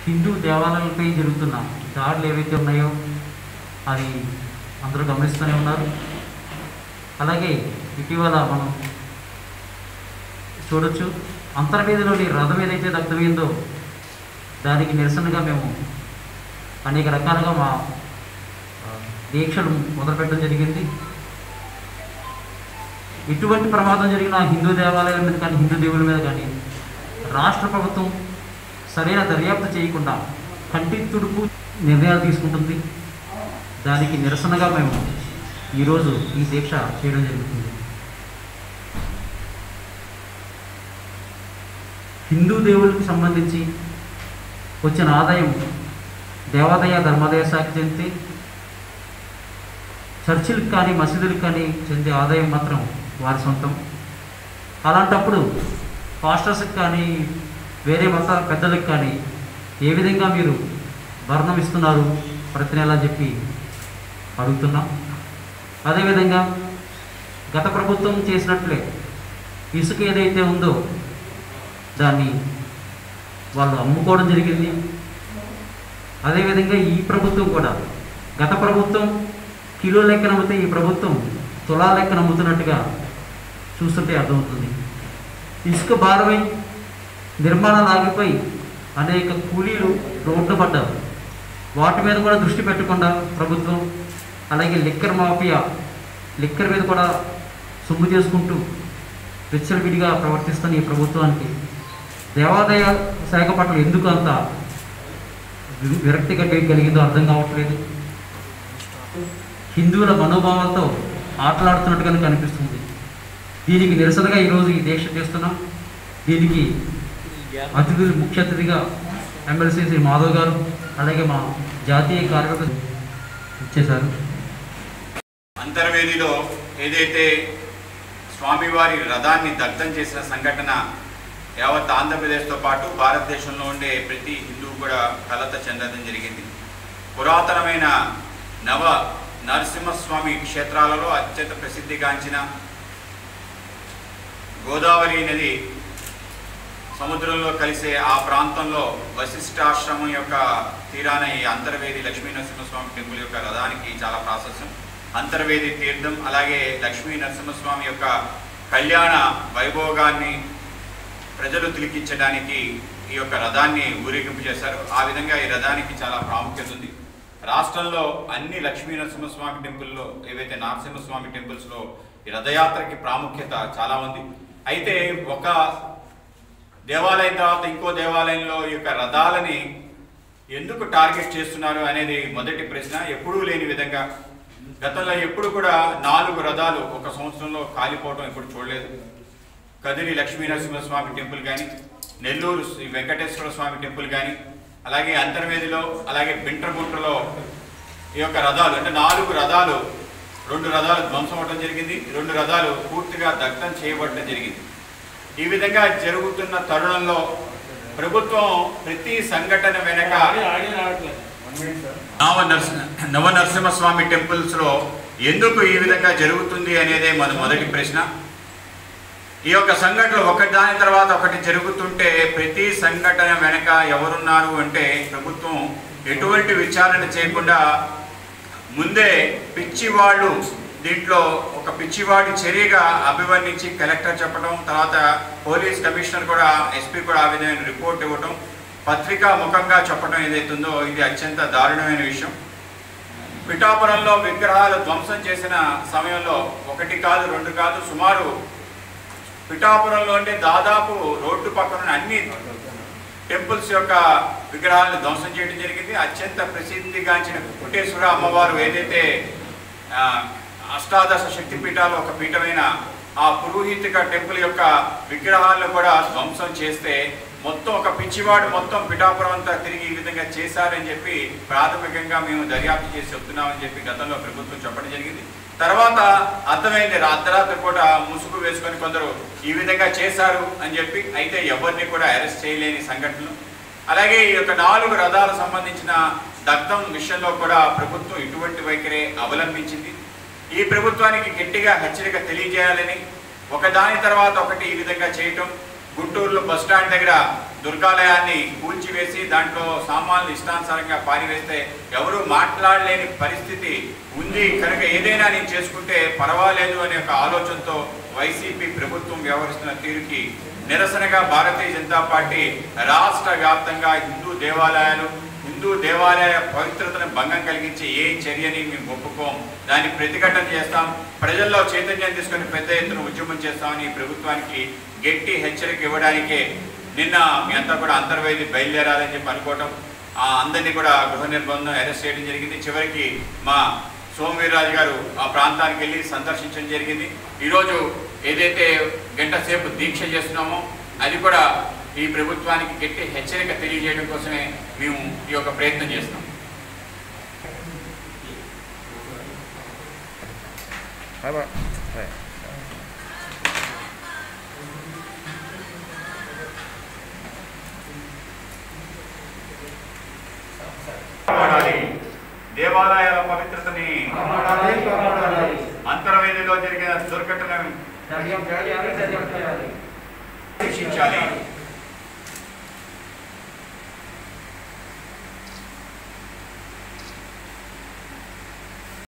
హిందూ దేవాలయాలపై జరుగుతున్న దాడులు ఏవైతే ఉన్నాయో అది అందరూ గమనిస్తూనే ఉన్నారు అలాగే ఇటీవల మనం చూడొచ్చు అంతర్వేదిలోని రథం ఏదైతే దగ్ధమైందో దానికి నిరసనగా మేము అనేక రకాలుగా మా ఆ, దీక్షలు మొదలుపెట్టడం జరిగింది ఎటువంటి ప్రమాదం జరిగినా హిందూ దేవాలయాల మీద కానీ హిందూ దేవుల మీద కానీ రాష్ట్ర ప్రభుత్వం సరైన దర్యాప్తు చేయకుండా కంటి తుడుపు నిర్ణయాలు తీసుకుంటుంది దానికి నిరసనగా మేము ఈరోజు ఈ దీక్ష చేయడం జరుగుతుంది హిందూ దేవులకు సంబంధించి వచ్చిన ఆదాయం దేవాదాయ ధర్మాదాయ శాఖ చెందితే చర్చిలకు కానీ మసీదులకు కానీ చెందే ఆదాయం మాత్రం వారి సొంతం అలాంటప్పుడు పాస్టర్స్కి కానీ వేరే మత పెద్దలకు కానీ ఏ విధంగా మీరు భరణం ఇస్తున్నారు ప్రతి నెల అని చెప్పి అడుగుతున్నాం అదేవిధంగా గత ప్రభుత్వం చేసినట్లే ఇసుక ఏదైతే ఉందో దాన్ని వాళ్ళు అమ్ముకోవడం జరిగింది అదేవిధంగా ఈ ప్రభుత్వం కూడా గత ప్రభుత్వం కిలో లెక్కన అమ్మితే ఈ ప్రభుత్వం తులా లెక్కన అమ్ముతున్నట్టుగా చూస్తుంటే అర్థమవుతుంది ఇసుక భారమై నిర్మాణాలు ఆగిపోయి అనేక కూలీలు రోడ్డు పడ్డారు వాటి మీద కూడా దృష్టి పెట్టకుండా ప్రభుత్వం అలాగే లిక్కర్ మాఫియా లిక్కర్ మీద కూడా సొమ్ము చేసుకుంటూ విచ్చలవిడిగా ప్రవర్తిస్తున్న ఈ ప్రభుత్వానికి దేవాదాయ శాఖ పట్ల ఎందుకు అంత వి- విరక్తి కలిగి కలిగిందో అర్థం కావట్లేదు హిందువుల మనోభావాలతో ఆటలాడుతున్నట్టుగానే కనిపిస్తుంది దీనికి నిరసనగా ఈరోజు ఈ దీక్ష చేస్తున్నాం దీనికి అతిథులు ముఖ్య అతిథిగా ఎమ్మెల్సీ శ్రీ మాధవ్ గారు అలాగే మా జాతీయ కార్యకర్తలు ఇచ్చేశారు అంతర్వేదిలో ఏదైతే స్వామివారి రథాన్ని దగ్ధం చేసిన సంఘటన యావత్ ఆంధ్రప్రదేశ్తో పాటు భారతదేశంలో ఉండే ప్రతి హిందువు కూడా కలత చెందడం జరిగింది పురాతనమైన నవ నరసింహస్వామి క్షేత్రాలలో అత్యంత ప్రసిద్ధిగాంచిన గోదావరి నది సముద్రంలో కలిసే ఆ ప్రాంతంలో వశిష్ఠాశ్రమం యొక్క తీరాన ఈ అంతర్వేది లక్ష్మీ నరసింహస్వామి టెంపుల్ యొక్క రథానికి చాలా ప్రాశస్యం అంతర్వేది తీర్థం అలాగే లక్ష్మీ నరసింహస్వామి యొక్క కళ్యాణ వైభోగాన్ని ప్రజలు తిలికించడానికి ఈ యొక్క రథాన్ని ఊరేగింపు చేశారు ఆ విధంగా ఈ రథానికి చాలా ప్రాముఖ్యత ఉంది రాష్ట్రంలో అన్ని లక్ష్మీ నరసింహస్వామి టెంపుల్లో ఏవైతే నరసింహస్వామి టెంపుల్స్లో ఈ రథయాత్రకి ప్రాముఖ్యత చాలా ఉంది అయితే ఒక దేవాలయం తర్వాత ఇంకో దేవాలయంలో ఈ యొక్క రథాలని ఎందుకు టార్గెట్ చేస్తున్నారు అనేది మొదటి ప్రశ్న ఎప్పుడూ లేని విధంగా గతంలో ఎప్పుడు కూడా నాలుగు రథాలు ఒక సంవత్సరంలో కాలిపోవడం ఎప్పుడు చూడలేదు కదిరి లక్ష్మీ నరసింహస్వామి టెంపుల్ కానీ నెల్లూరు శ్రీ వెంకటేశ్వర స్వామి టెంపుల్ కానీ అలాగే అంతర్వేదిలో అలాగే బింట్రగుంటలో ఈ యొక్క రథాలు అంటే నాలుగు రథాలు రెండు రథాలు ధ్వంసం అవడం జరిగింది రెండు రథాలు పూర్తిగా దగ్ధం చేయబడటం జరిగింది ఈ విధంగా జరుగుతున్న తరుణంలో ప్రభుత్వం ప్రతి సంఘటన వెనక నవ నరసి నవ నరసింహస్వామి టెంపుల్స్ లో ఎందుకు ఈ విధంగా జరుగుతుంది అనేదే మన మొదటి ప్రశ్న ఈ యొక్క సంఘటనలు ఒకటి దాని తర్వాత ఒకటి జరుగుతుంటే ప్రతి సంఘటన వెనక ఎవరున్నారు అంటే ప్రభుత్వం ఎటువంటి విచారణ చేయకుండా ముందే పిచ్చివాళ్ళు దీంట్లో ఒక పిచ్చివాడి చర్యగా అభివర్ణించి కలెక్టర్ చెప్పడం తర్వాత పోలీస్ కమిషనర్ కూడా ఎస్పీ కూడా ఆ విధమైన రిపోర్ట్ ఇవ్వటం పత్రికా ముఖంగా చెప్పడం ఏదైతుందో ఇది అత్యంత దారుణమైన విషయం పిఠాపురంలో విగ్రహాలు ధ్వంసం చేసిన సమయంలో ఒకటి కాదు రెండు కాదు సుమారు పిఠాపురంలో అంటే దాదాపు రోడ్డు పక్కన ఉన్న అన్ని టెంపుల్స్ యొక్క విగ్రహాలను ధ్వంసం చేయడం జరిగింది అత్యంత ప్రసిద్ధిగాంచిన కోటేశ్వర అమ్మవారు ఏదైతే ఆ, అష్టాదశ శక్తి పీఠాలు ఒక పీఠమైన ఆ పురోహితిక టెంపుల్ యొక్క విగ్రహాలను కూడా ధ్వంసం చేస్తే మొత్తం ఒక పిచ్చివాడు మొత్తం పిఠాపురం అంతా తిరిగి ఈ విధంగా చేశారని చెప్పి ప్రాథమికంగా మేము దర్యాప్తు చేసి చెప్తున్నామని చెప్పి గతంలో ప్రభుత్వం చెప్పడం జరిగింది తర్వాత అర్థమైంది రా- అర్ధరాత్రి పూట ముసుగు వేసుకొని కొందరు ఈ విధంగా చేశారు అని చెప్పి అయితే ఎవరిని కూడా అరెస్ట్ చేయలేని సంఘటనలు అలాగే ఈ యొక్క నాలుగు రథాలకు సంబంధించిన దగ్ధం విషయంలో కూడా ప్రభుత్వం ఇటువంటి వైఖరి అవలంబించింది ఈ ప్రభుత్వానికి గట్టిగా హెచ్చరిక తెలియజేయాలని ఒకదాని తర్వాత ఒకటి ఈ విధంగా చేయటం గుంటూరులో బస్ స్టాండ్ దగ్గర దుర్గాలయాన్ని కూల్చివేసి దాంట్లో సామాన్లు ఇష్టానుసారంగా పారివేస్తే ఎవరు మాట్లాడలేని పరిస్థితి ఉంది కనుక ఏదైనా నేను చేసుకుంటే పర్వాలేదు అనే ఒక ఆలోచనతో వైసీపీ ప్రభుత్వం వ్యవహరిస్తున్న తీరుకి నిరసనగా భారతీయ జనతా పార్టీ రాష్ట్ర వ్యాప్తంగా హిందూ దేవాలయాలు హిందూ దేవాలయ పవిత్రతను భంగం కలిగించే ఏ చర్యని మేము ఒప్పుకోం దాన్ని ప్రతిఘటన చేస్తాం ప్రజల్లో చైతన్యం తీసుకొని పెద్ద ఎత్తున ఉద్యమం చేస్తామని ఈ ప్రభుత్వానికి గట్టి హెచ్చరిక ఇవ్వడానికే నిన్న మీ అంతా కూడా అంతర్వేది బయలుదేరాలని చెప్పి అనుకోవటం ఆ అందరినీ కూడా గృహ నిర్బంధం అరెస్ట్ చేయడం జరిగింది చివరికి మా సోమవీర్రాజు గారు ఆ ప్రాంతానికి వెళ్ళి సందర్శించడం జరిగింది ఈరోజు ఏదైతే గంట సేపు దీక్ష చేస్తున్నామో అది కూడా ఈ ప్రభుత్వానికి గట్టి హెచ్చరిక తెలియజేయడం కోసమే మేము ఈ యొక్క ప్రయత్నం చేస్తున్నాం కాపాడాలి. దేవాలయాల పవిత్రతని కాపాడాలి, కాపాడాలి. అంతర్వేదిలో జరిగిన దుర్ఘటనను చర్య చేయాలి, చర్య చేయాలి. శిక్షించాలి